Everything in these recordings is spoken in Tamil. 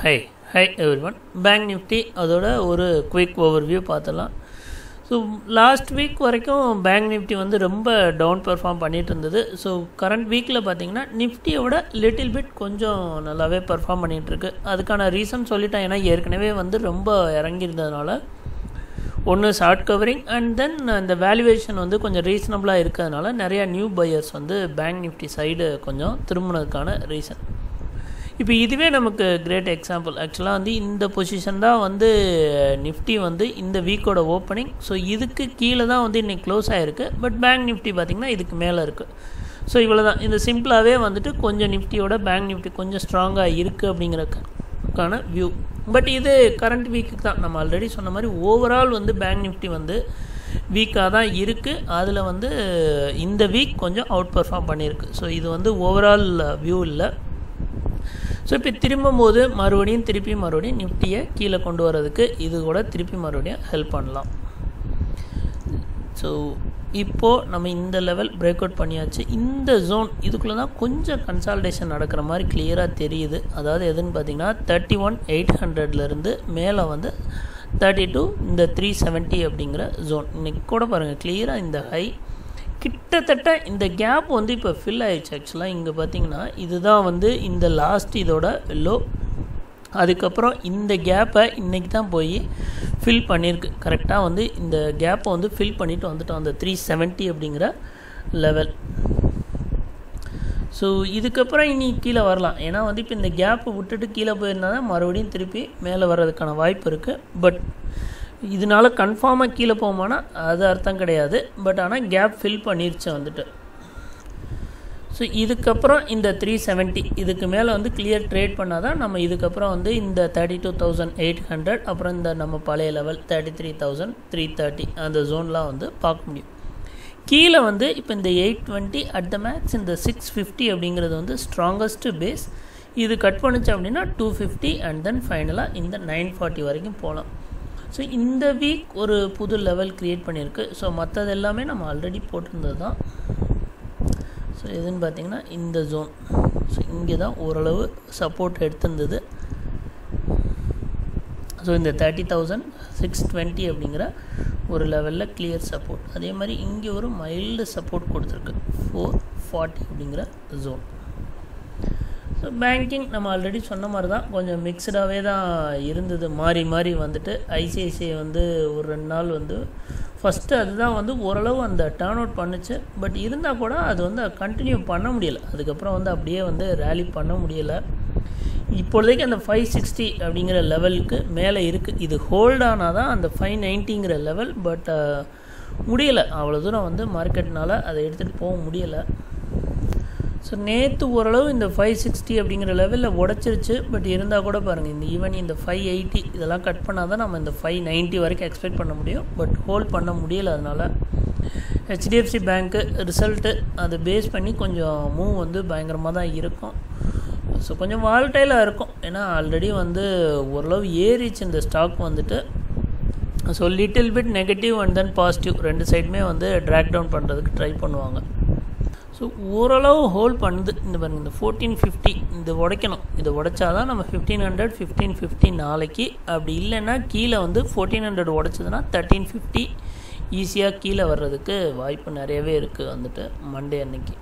high hi everyone bank Nifty அதோட ஒரு குயிக் ஓவர்வியூ பார்த்துடலாம் ஸோ லாஸ்ட் வீக் வரைக்கும் பேங்க் நிஃப்டி வந்து ரொம்ப டவுன் பெர்ஃபார்ம் பண்ணிட்டு இருந்தது ஸோ கரண்ட் வீக்கில் பார்த்தீங்கன்னா நிஃப்டியோட லிட்டில் பிட் கொஞ்சம் நல்லாவே பெர்ஃபார்ம் பண்ணிகிட்டு இருக்கு அதுக்கான ரீசன் சொல்லிட்டேன் ஏன்னா ஏற்கனவே வந்து ரொம்ப இறங்கியிருந்ததுனால ஒன்று ஷார்ட் கவரிங் அண்ட் தென் இந்த வேல்யூவேஷன் வந்து கொஞ்சம் ரீசனபிளாக இருக்கிறதுனால நிறையா நியூ பையர்ஸ் வந்து பேங்க் நிஃப்டி சைடு கொஞ்சம் திரும்பினதுக்கான ரீசன் இப்போ இதுவே நமக்கு கிரேட் எக்ஸாம்பிள் ஆக்சுவலாக வந்து இந்த பொசிஷன் தான் வந்து நிஃப்டி வந்து இந்த வீக்கோட ஓப்பனிங் ஸோ இதுக்கு கீழே தான் வந்து இன்றைக்கி க்ளோஸ் ஆகிருக்கு பட் பேங்க் நிஃப்டி பார்த்திங்கன்னா இதுக்கு மேலே இருக்குது ஸோ இவ்வளோ தான் இந்த சிம்பிளாகவே வந்துட்டு கொஞ்சம் நிஃப்டியோட பேங்க் நிஃப்டி கொஞ்சம் ஸ்ட்ராங்காக இருக்குது அப்படிங்கிறக்கான வியூ பட் இது கரண்ட் வீக்குக்கு தான் நம்ம ஆல்ரெடி சொன்ன மாதிரி ஓவரால் வந்து பேங்க் நிஃப்டி வந்து வீக்காக தான் இருக்குது அதில் வந்து இந்த வீக் கொஞ்சம் அவுட் பர்ஃபார்ம் பண்ணியிருக்கு ஸோ இது வந்து ஓவரால் வியூ இல்லை ஸோ இப்போ திரும்பும்போது மறுபடியும் திருப்பி மறுபடியும் நிஃப்டியை கீழே கொண்டு வரதுக்கு இது கூட திருப்பி மறுபடியும் ஹெல்ப் பண்ணலாம் ஸோ இப்போது நம்ம இந்த லெவல் பிரேக் அவுட் பண்ணியாச்சு இந்த ஜோன் இதுக்குள்ளே தான் கொஞ்சம் கன்சால்டேஷன் நடக்கிற மாதிரி கிளியராக தெரியுது அதாவது எதுன்னு பார்த்தீங்கன்னா தேர்ட்டி ஒன் எயிட் ஹண்ட்ரட்லேருந்து மேலே வந்து தேர்ட்டி டூ இந்த த்ரீ செவன்ட்டி அப்படிங்கிற ஜோன் இன்றைக்கி கூட பாருங்கள் கிளியராக இந்த ஹை கிட்டத்தட்ட இந்த கேப் வந்து இப்போ ஃபில் ஆயிடுச்சு ஆக்சுவலாக இங்கே பார்த்தீங்கன்னா இதுதான் வந்து இந்த லாஸ்ட் இதோட லோ அதுக்கப்புறம் இந்த கேப்பை இன்றைக்கி தான் போய் ஃபில் பண்ணியிருக்கு கரெக்டாக வந்து இந்த கேப்பை வந்து ஃபில் பண்ணிவிட்டு வந்துட்டோம் அந்த த்ரீ செவன்ட்டி அப்படிங்கிற லெவல் ஸோ இதுக்கப்புறம் இனி கீழே வரலாம் ஏன்னா வந்து இப்போ இந்த கேப்பை விட்டுட்டு கீழே போயிருந்தால் தான் மறுபடியும் திருப்பி மேலே வர்றதுக்கான வாய்ப்பு இருக்குது பட் இதனால கன்ஃபார்மாக கீழே போகுமானா அது அர்த்தம் கிடையாது பட் ஆனால் கேப் ஃபில் பண்ணிருச்சு வந்துட்டு ஸோ இதுக்கப்புறம் இந்த த்ரீ செவன்ட்டி இதுக்கு மேலே வந்து கிளியர் ட்ரேட் பண்ணால் தான் நம்ம இதுக்கப்புறம் வந்து இந்த thirty two thousand eight hundred அப்புறம் இந்த நம்ம பழைய level thirty three thousand three thirty அந்த ஜோன்லாம் வந்து பார்க்க முடியும் கீழே வந்து இப்போ இந்த eight twenty at the max இந்த சிக்ஸ் ஃபிஃப்டி அப்படிங்கிறது வந்து ஸ்ட்ராங்கஸ்ட்டு பேஸ் இது கட் பண்ணுச்சு அப்படின்னா டூ ஃபிஃப்டி அண்ட் தென் ஃபைனலாக இந்த நைன் ஃபார்ட்டி வரைக்கும் போகலாம் ஸோ இந்த வீக் ஒரு புது லெவல் க்ரியேட் பண்ணியிருக்கு ஸோ மற்றது எல்லாமே நம்ம ஆல்ரெடி போட்டிருந்தது தான் ஸோ எதுன்னு பார்த்தீங்கன்னா இந்த ஜோன் ஸோ இங்கே தான் ஓரளவு சப்போர்ட் எடுத்திருந்தது ஸோ இந்த தேர்ட்டி தௌசண்ட் சிக்ஸ் டுவெண்ட்டி அப்படிங்கிற ஒரு லெவலில் கிளியர் சப்போர்ட் அதே மாதிரி இங்கே ஒரு மைல்டு சப்போர்ட் கொடுத்துருக்கு ஃபோர் ஃபார்ட்டி அப்படிங்கிற ஜோன் ஸோ பேங்கிங் நம்ம ஆல்ரெடி சொன்ன மாதிரி தான் கொஞ்சம் மிக்சடாகவே தான் இருந்தது மாறி மாறி வந்துட்டு ஐசிஐசிஐ வந்து ஒரு ரெண்டு நாள் வந்து ஃபஸ்ட்டு அதுதான் வந்து ஓரளவு அந்த டேர்ன் அவுட் பண்ணுச்சு பட் இருந்தால் கூட அது வந்து கண்டினியூ பண்ண முடியலை அதுக்கப்புறம் வந்து அப்படியே வந்து ரேலி பண்ண முடியலை இப்பொழுதைக்கு அந்த ஃபைவ் சிக்ஸ்டி அப்படிங்கிற லெவலுக்கு மேலே இருக்குது இது ஹோல்ட் ஆனால் தான் அந்த ஃபைவ் நைன்ட்டிங்கிற லெவல் பட் முடியலை அவ்வளோ தூரம் வந்து மார்க்கெட்னால் அதை எடுத்துகிட்டு போக முடியலை ஸோ நேற்று ஓரளவு இந்த ஃபைவ் சிக்ஸ்டி அப்படிங்கிற லெவலில் உடச்சிருச்சு பட் இருந்தால் கூட பாருங்கள் இந்த ஈவன் இந்த ஃபைவ் எயிட்டி இதெல்லாம் கட் பண்ணால் தான் நம்ம இந்த ஃபைவ் நைன்ட்டி வரைக்கும் எக்ஸ்பெக்ட் பண்ண முடியும் பட் ஹோல்ட் பண்ண முடியல அதனால் ஹெச்டிஎஃப்சி பேங்க்கு ரிசல்ட்டு அதை பேஸ் பண்ணி கொஞ்சம் மூவ் வந்து பயங்கரமாக தான் இருக்கும் ஸோ கொஞ்சம் வால்டைலாக இருக்கும் ஏன்னா ஆல்ரெடி வந்து ஓரளவு ஏறிச்சு இந்த ஸ்டாக் வந்துட்டு so little bit negative and then positive ரெண்டு சைடுமே வந்து ட்ராக் டவுன் பண்ணுறதுக்கு ட்ரை பண்ணுவாங்க ஸோ ஓரளவு ஹோல்ட் பண்ணுது இந்த பாருங்கள் இந்த ஃபோர்டீன் ஃபிஃப்டி இந்த உடைக்கணும் இதை உடைச்சா தான் நம்ம ஃபிஃப்டீன் ஹண்ட்ரட் ஃபிஃப்டீன் ஃபிஃப்டி நாளைக்கு அப்படி இல்லைன்னா கீழே வந்து ஃபோர்டீன் ஹண்ட்ரட் உடைச்சதுன்னா தேர்ட்டீன் ஃபிஃப்டி ஈஸியாக கீழே வர்றதுக்கு வாய்ப்பு நிறையவே இருக்குது வந்துட்டு மண்டே அன்னைக்கு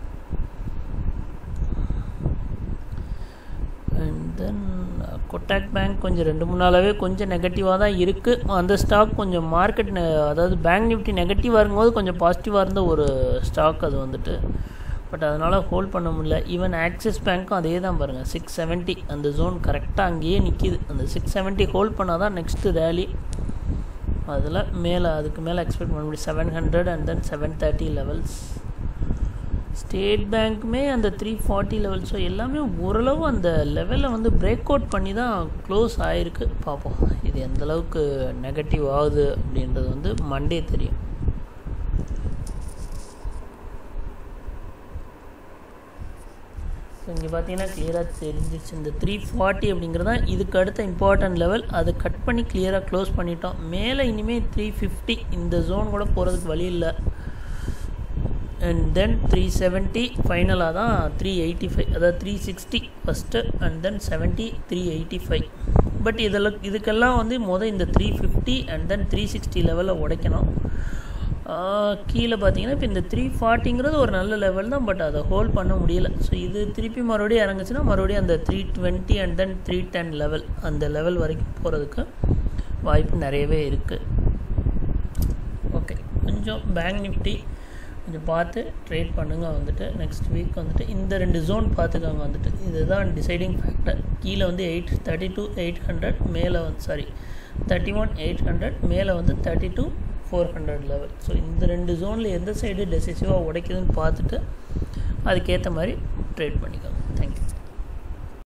அண்ட் தென் கொட்டாக் பேங்க் கொஞ்சம் ரெண்டு மூணு நாளாகவே கொஞ்சம் நெகட்டிவாக தான் இருக்குது அந்த ஸ்டாக் கொஞ்சம் மார்க்கெட் அதாவது பேங்க் நிஃப்டி நெகட்டிவாக இருக்கும்போது கொஞ்சம் பாசிட்டிவாக இருந்த ஒரு ஸ்டாக் அது வந்துட்டு பட் அதனால் ஹோல்ட் பண்ண முடியல ஈவன் ஆக்சிஸ் பேங்க்கும் அதே தான் பாருங்கள் சிக்ஸ் செவன்ட்டி அந்த ஜோன் கரெக்டாக அங்கேயே நிற்கிது அந்த சிக்ஸ் செவன்ட்டி ஹோல்ட் பண்ணால் தான் நெக்ஸ்ட்டு ரேலி அதில் மேலே அதுக்கு மேலே எக்ஸ்பெக்ட் பண்ண முடியும் seven hundred and then seven thirty levels state பேங்க்குமே அந்த த்ரீ ஃபார்ட்டி லெவல் ஸோ எல்லாமே ஓரளவு அந்த லெவலில் வந்து பிரேக் அவுட் பண்ணி தான் க்ளோஸ் ஆகிருக்கு பார்ப்போம் இது எந்த அளவுக்கு நெகட்டிவ் ஆகுது அப்படின்றது வந்து மண்டே தெரியும் ஸோ இங்கே பார்த்தீங்கன்னா கிளியராக தெரிஞ்சிருச்சு இந்த த்ரீ ஃபார்ட்டி அப்படிங்கிறது தான் இதுக்கு அடுத்த இம்பார்ட்டன்ட் லெவல் அதை கட் பண்ணி கிளியராக க்ளோஸ் பண்ணிட்டோம் மேலே இனிமேல் த்ரீ ஃபிஃப்டி இந்த ஜோன் கூட போகிறதுக்கு வழி இல்லை அண்ட் தென் த்ரீ செவன்ட்டி ஃபைனலாக தான் த்ரீ எயிட்டி ஃபைவ் அதாவது three sixty first and then seventy three eighty five but இதில் இதுக்கெல்லாம் வந்து மொதல் இந்த three fifty and then three sixty லெவலில் உடைக்கணும் கீழே பார்த்தீங்கன்னா இப்போ இந்த த்ரீ ஃபார்ட்டிங்கிறது ஒரு நல்ல லெவல் தான் பட் அதை ஹோல்ட் பண்ண முடியல ஸோ இது திருப்பி மறுபடியும் இறங்குச்சுன்னா மறுபடியும் அந்த three twenty and then three ten level அந்த லெவல் வரைக்கும் போகிறதுக்கு வாய்ப்பு நிறையவே இருக்குது ஓகே கொஞ்சம் பேங்க் நிஃப்டி கொஞ்சம் பார்த்து ட்ரேட் பண்ணுங்கள் வந்துட்டு நெக்ஸ்ட் வீக் வந்துட்டு இந்த ரெண்டு ஜோன் பார்த்துக்கோங்க வந்துட்டு இதுதான் டிசைடிங் ஃபேக்டர் கீழே வந்து eight thirty two eight hundred மேலே வந்து sorry thirty one eight hundred மேலே வந்து thirty two four hundred level so இந்த ரெண்டு ஜோனில் எந்த சைடு டெசிசிவாக உடைக்குதுன்னு பார்த்துட்டு அதுக்கேற்ற மாதிரி ட்ரேட் பண்ணிக்கோங்க